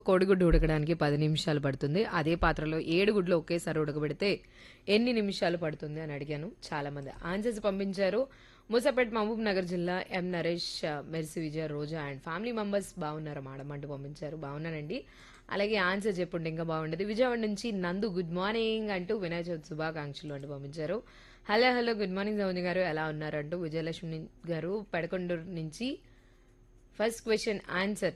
కోడిగుడ్డు ఉడకడానికి పది నిమిషాలు పడుతుంది అదే పాత్రలో ఏడు గుడ్లు ఒకేసారి ఉడకబెడితే ఎన్ని నిమిషాలు పడుతుంది అని అడిగాను చాలా మంది ఆన్సర్స్ పంపించారు మూసాపేట్ మహబూబ్ నగర్ జిల్లా M Naresh Mercy Vijaya Roja and family members బాగున్నారు మేడం అంటూ పంపించారు బాగున్నానండి అలాగే ఆన్సర్ చెప్పుంటే ఇంకా బాగుండేది విజయవాడ నుంచి నందు గుడ్ మార్నింగ్ అంటూ వినాయక చవితి శుభాకాంక్షలు అంటూ పంపించారు హలో హలో గుడ్ మార్నింగ్ సౌంద్ గారు ఎలా ఉన్నారు అంటూ విజయలక్ష్మి గారు పెడకొండూరు నుంచి first question answer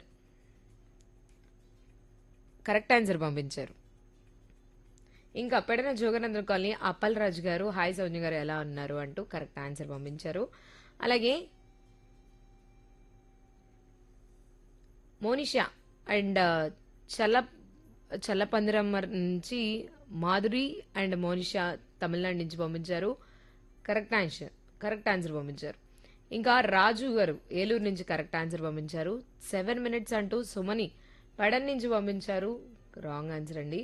correct answer పంపించారు ఇంకా పెడన జోగనంద్ర కాలనీ అప్పల్ రాజు గారు హాయ్ సౌజన్య గారు ఎలా ఉన్నారు అంటూ కరెక్ట్ ఆన్సర్ పంపించారు అలాగే మోనిషా అండ్ చల్ల చల్లపందిరం నుంచి మాధురి అండ్ మోనిషా తమిళనాడు నుంచి పంపించారు కరెక్ట్ ఆన్సర్ కరెక్ట్ ఆన్సర్ పంపించారు ఇంకా రాజు గారు ఏలూరు నుంచి కరెక్ట్ ఆన్సర్ పంపించారు సెవెన్ మినిట్స్ అంటూ సుమని పడన్ నుంచి పంపించారు రాంగ్ ఆన్సర్ అండి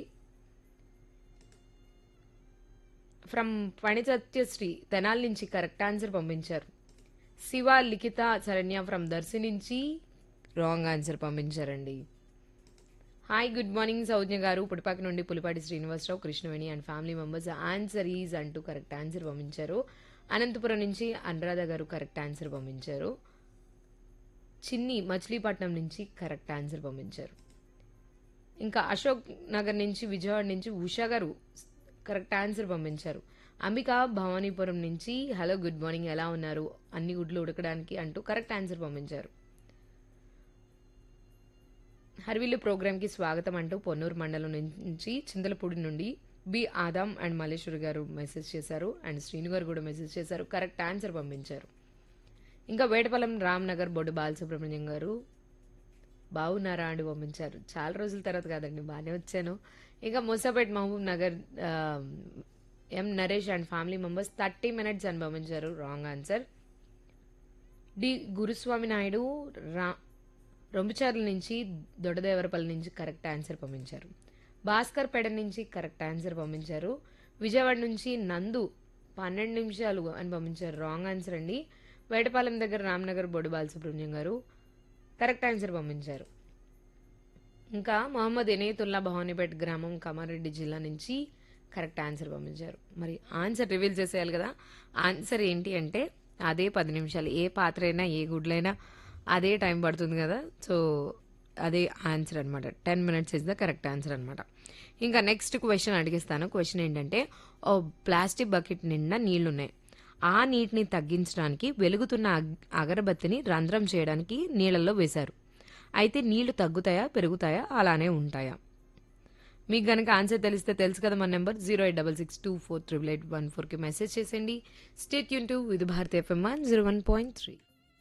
ఫ్రమ్ పణిసత్యశ్రీ తెనాల్ నుంచి కరెక్ట్ ఆన్సర్ పంపించారు శివ లిఖిత శరణ్య ఫ్రమ్ దర్శి నుంచి రాంగ్ ఆన్సర్ పంపించారండి హాయ్ గుడ్ మార్నింగ్ సౌజ్ఞ గారు పుడిపాక నుండి Pulipati Srinivasarao Krishnaveni and family members answer is అంటూ కరెక్ట్ ఆన్సర్ పంపించారు అనంతపురం నుంచి అనురాధ గారు కరెక్ట్ ఆన్సర్ పంపించారు చిన్ని మచిలీపట్నం నుంచి కరెక్ట్ ఆన్సర్ పంపించారు ఇంకా అశోక్ నగర్ నుంచి విజయవాడ నుంచి ఉషా గారు కరెక్ట్ ఆన్సర్ పంపించారు అంబిక భవానీపురం నుంచి హలో గుడ్ మార్నింగ్ ఎలా ఉన్నారు అన్ని గుడ్లు ఉడకడానికి అంటూ కరెక్ట్ ఆన్సర్ పంపించారు హర్విల్లు ప్రోగ్రామ్కి స్వాగతం అంటూ పొన్నూరు మండలం నుంచి చింతలపూడి నుండి బి ఆదాం అండ్ మల్లేశ్వరి గారు మెసేజ్ చేశారు అండ్ శ్రీను గారు కూడా మెసేజ్ చేశారు కరెక్ట్ ఆన్సర్ పంపించారు ఇంకా వేటపాలెం రామ్నగర్ బొడ్డు బాలసుబ్రహ్మణ్యం గారు బాగున్నారా అని పంపించారు చాలా రోజుల తర్వాత కాదండి బాగానే వచ్చాను ఇంకా మూసాపేట్ మహబూబ్ నగర్ ఆ, M Naresh and family members thirty minutes అని పంపించారు wrong answer D Guruswamy Naidu రా రొంబుచార్ల నుంచి దొడదేవరపల్లి నుంచి కరెక్ట్ ఆన్సర్ పంపించారు భాస్కర్ పేడ నుంచి కరెక్ట్ ఆన్సర్ పంపించారు విజయవాడ నుంచి నందు పన్నెండు నిమిషాలు అని పంపించారు రాంగ్ ఆన్సర్ అండి వేటపాలెం దగ్గర రామ్నగర్ బొడు బాలసుబ్రహ్మణ్యం గారు కరెక్ట్ ఆన్సర్ పంపించారు ఇంకా మహమ్మద్ ఎనేతుల్లా భవానీపేట్ గ్రామం కామారెడ్డి జిల్లా నుంచి కరెక్ట్ ఆన్సర్ పంపించారు మరి ఆన్సర్ రివీల్ చేసేయాలి కదా ఆన్సర్ ఏంటి అంటే అదే పది నిమిషాలు ఏ పాత్ర అయినా ఏ గుడ్లైనా అదే టైం పడుతుంది కదా సో అదే ఆన్సర్ అనమాట ten minutes is the correct answer అనమాట ఇంకా నెక్స్ట్ క్వశ్చన్ అడిగిస్తాను క్వశ్చన్ ఏంటంటే ఓ ప్లాస్టిక్ బకెట్ నిండా నీళ్లున్నాయి ఆ నీటిని తగ్గించడానికి వెలుగుతున్న అగ్- అగరబత్తిని రంధ్రం చేయడానికి నీళ్ళల్లో వేశారు అయితే నీళ్లు తగ్గుతాయా పెరుగుతాయా అలానే ఉంటాయా మీకు గనక ఆన్సర్ తెలిస్తే తెలుసు కదా మన number zero eight double six two four triple eight one ఫోర్కి మెసేజ్ చేసేయండి స్టేట్ యూన్ to Vividh Bharati FM one zero one point three